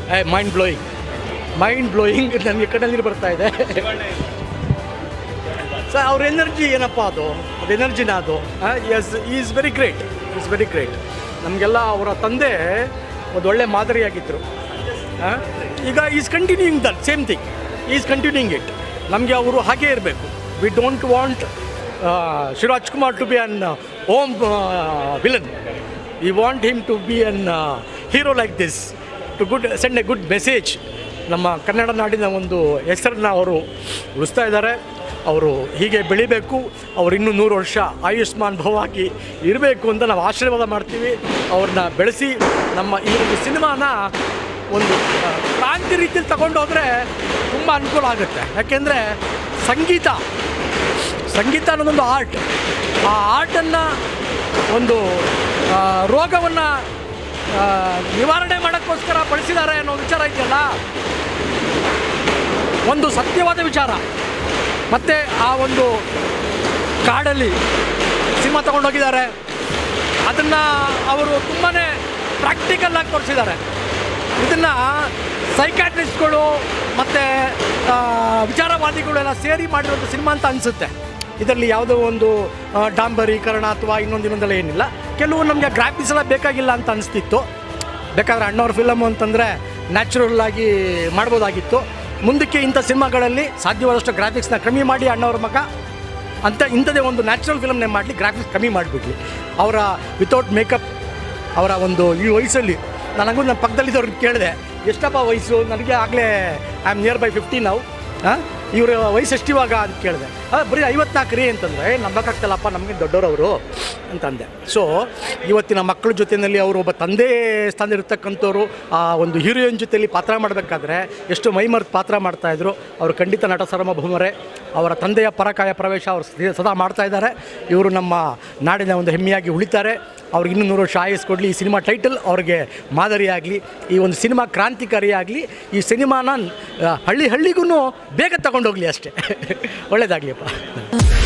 mind blowing mind blowing ನನಗೆ ಕಣ್ಣಲ್ಲಿ ಬರ್ತಾ ಇದೆ ಸರ್ ಅವ್ರ ಎನರ್ಜಿ ಏನಪ್ಪ ಅದು ಅದು ಎನರ್ಜಿನ ಅದು yes is very great is very great ನಮಗೆಲ್ಲ ಅವರ ತಂದೆ ಒಂದು ಒಳ್ಳೆ ಮಾದರಿಯಾಗಿದ್ದರು ಆ, ಈಗ is continuing that same thing is continuing it ನಮಗೆ ಅವರು ಹಾಗೇ ಇರಬೇಕು we don't want Shivaraj Kumar to be an um villain we want him to be an hero like this to good send a good message ನಮ್ಮ ಕನ್ನಡ ನಾಡಿನ ಒಂದು ಹೆಸರನ್ನ ಅವರು ಉಳಿಸ್ತಾ ಇದ್ದಾರೆ ಅವರು ಹೀಗೆ ಬೆಳಿಬೇಕು ಅವ್ರು ಇನ್ನೂ ನೂರು ವರ್ಷ ಆಯುಷ್ಮಾನ್ ಭವಾಗಿ ಇರಬೇಕು ಅಂತ ನಾವು ಆಶೀರ್ವಾದ ಮಾಡ್ತೀವಿ ಅವ್ರನ್ನ ಬೆಳೆಸಿ ನಮ್ಮ ಈ ಒಂದು ಸಿನಿಮಾನ ಒಂದು ಆ, ಕ್ರಾಂತಿ ರೀತಿಯಲ್ಲಿ ತಗೊಂಡೋದ್ರೆ ತುಂಬ ಅನುಕೂಲ ಆಗುತ್ತೆ ಯಾಕೆಂದರೆ ಸಂಗೀತ ಸಂಗೀತ ಅನ್ನೋದೊಂದು ಆರ್ಟ್ ಆ ಆರ್ಟನ್ನು ಒಂದು ರೋಗವನ್ನು ನಿವಾರಣೆ ಮಾಡೋಕ್ಕೋಸ್ಕರ ಬಳಸಿದ್ದಾರೆ ಅನ್ನೋ ವಿಚಾರ ಇದೆಯಲ್ಲ ಒಂದು ಸತ್ಯವಾದ ವಿಚಾರ ಮತ್ತು ಆ ಒಂದು ಕಾಡಲ್ಲಿ ಸಿನಿಮಾ ತಗೊಂಡೋಗಿದ್ದಾರೆ ಅದನ್ನು ಅವರು ತುಂಬಾ ಪ್ರಾಕ್ಟಿಕಲ್ ಆಗಿ ತೋರಿಸಿದ್ದಾರೆ ಇದನ್ನು ಸೈಕಾಟ್ರಿಸ್ಟ್ಗಳು ಮತ್ತು ವಿಚಾರವಾದಿಗಳು ಎಲ್ಲ ಸೇರಿ ಮಾಡಿರುವಂಥ ಸಿನಿಮಾ ಅಂತ ಅನಿಸುತ್ತೆ ಇದರಲ್ಲಿ ಯಾವುದೋ ಒಂದು ಆ, ಡಾಂಬರೀಕರಣ ಅಥವಾ ಇನ್ನೊಂದು ಇನ್ನೊಂದೆಲ್ಲ ಏನಿಲ್ಲ ಕೆಲವು ನಮಗೆ ಗ್ರಾಫಿಕ್ಸ್ ಎಲ್ಲ ಬೇಕಾಗಿಲ್ಲ ಅಂತ ಅನಿಸ್ತಿತ್ತು ಬೇಕಾದ್ರೆ ಅಣ್ಣವ್ರ ಫಿಲಮು ಅಂತಂದರೆ ನ್ಯಾಚುರಲ್ ಆಗಿ ಮಾಡ್ಬೋದಾಗಿತ್ತು ಮುಂದಕ್ಕೆ ಇಂಥ ಸಿನಿಮಾಗಳಲ್ಲಿ ಸಾಧ್ಯವಾದಷ್ಟು ಗ್ರಾಫಿಕ್ಸ್ನ ಕಮ್ಮಿ ಮಾಡಿ ಅಣ್ಣವ್ರ ಮಗ ಅಂತ ಇಂಥದೇ ಒಂದು ನ್ಯಾಚುರಲ್ ಫಿಲಮ್ನೇ ಮಾಡಲಿ ಗ್ರಾಫಿಕ್ಸ್ ಕಮ್ಮಿ ಮಾಡಿಬಿಡ್ಲಿ ಅವರ ವಿತೌಟ್ ಮೇಕಪ್ ಅವರ ಒಂದು ಈ ವಯಸ್ಸಲ್ಲಿ ನನಗೂ ನನ್ನ ಪಕ್ಕದಲ್ಲಿದ್ದವ್ರನ್ನ ಕೇಳಿದೆ ಎಷ್ಟಪ್ಪ ವಯಸ್ಸು ನನಗೆ ಆಗಲೇ I am near by fifty ನಾವು ಹಾಂ ಇವ್ರ ವಯಸ್ಸು ಎಷ್ಟು ಇವಾಗ ಅಂತ ಕೇಳಿದೆ ಹಾಂ ಬರೀ ಐವತ್ನಾಲ್ಕು ರೀ ಅಂತಂದರೆ ನಂಬಕ್ಕಾಗ್ತಲ್ಲಪ್ಪ ನಮಗೆ ದೊಡ್ಡವರವರು ಅಂತಂದೆ ಸೊ ಇವತ್ತಿನ ಮಕ್ಕಳ ಜೊತೆಯಲ್ಲಿ ಅವರು ಒಬ್ಬ ತಂದೆ ಸ್ಥಾನ ಇರತಕ್ಕಂಥವ್ರು ಆ ಒಂದು ಹೀರೋಯಿನ್ ಜೊತೆಯಲ್ಲಿ ಪಾತ್ರ ಮಾಡಬೇಕಾದ್ರೆ ಎಷ್ಟು ಮೈಮರ್ತು ಪಾತ್ರ ಮಾಡ್ತಾಯಿದ್ರು ಅವರು ಖಂಡಿತ ನಟ ಸಾರ್ವಭೌಮರೇ ಅವರ ತಂದೆಯ ಪರಕಾಯ ಪ್ರವೇಶ ಅವರು ಸ- ಸದಾ ಮಾಡ್ತಾ ಇದ್ದಾರೆ ಇವರು ನಮ್ಮ ನಾಡಿನ ಒಂದು ಹೆಮ್ಮೆಯಾಗಿ ಉಳಿತಾರೆ ಅವ್ರಿಗೆ ಇನ್ನೂ ನೂರು ವರ್ಷ ಆಯಸ್ ಕೊಡಲಿ ಈ ಸಿನಿಮಾ ಟೈಟಲ್ ಅವ್ರಿಗೆ ಮಾದರಿಯಾಗಲಿ ಈ ಒಂದು ಸಿನಿಮಾ ಕ್ರಾಂತಿಕಾರಿಯಾಗಲಿ ಈ ಸಿನಿಮಾನ ಆ, ಹಳ್ಳಿ ಹಳ್ಳಿಗೂ ಬೇಗ ತಗೊಂಡೋಗ್ಲಿ ಅಷ್ಟೇ ಒಳ್ಳೇದಾಗಲಿಯಪ್ಪ